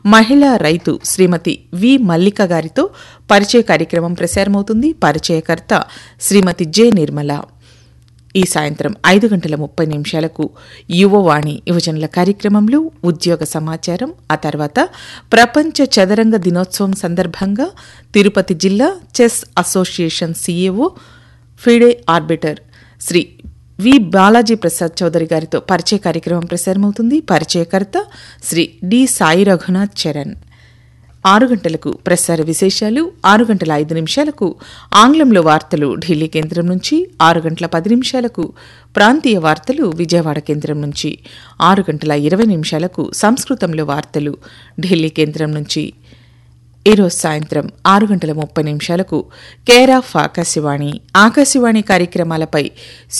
మహిళా రైతు శ్రీమతి వి మల్లిక గారితో పరిచయ కార్యక్రమం ప్రసారమవుతుంది పరిచయకర్త శ్రీమతి జె నిర్మల ఈ సాయంత్రం ఐదు గంటల ముప్పై నిమిషాలకు యువవాణి యువజనుల కార్యక్రమంలో ఉద్యోగ సమాచారం ఆ తర్వాత ప్రపంచ చదరంగ దినోత్సవం సందర్భంగా తిరుపతి జిల్లా chess association CAO FIDE arbiter Shri V Balaji Prasad Chowdary గారితో పరిచయ కార్యక్రమం ప్రసారమవుతుంది పరిచయకర్త శ్రీ డి సాయి రఘునాథ్ చరణ్ ఆరు గంటలకు ప్రసార విశేషాలు ఆరు గంటల ఐదు నిమిషాలకు ఆంగ్లంలో వార్తలు ఢిల్లీ కేంద్రం నుంచి ఆరు గంటల పది నిమిషాలకు ప్రాంతీయ వార్తలు విజయవాడ కేంద్రం నుంచి ఆరు గంటల ఇరవై నిమిషాలకు సంస్కృతంలో వార్తలు ఢిల్లీ కేంద్రం నుంచి ఈరోజు సాయంత్రం ఆరు గంటల ముప్పై నిమిషాలకు కేర్ ఆఫ్ ఆకాశవాణి ఆకాశవాణి కార్యక్రమాలపై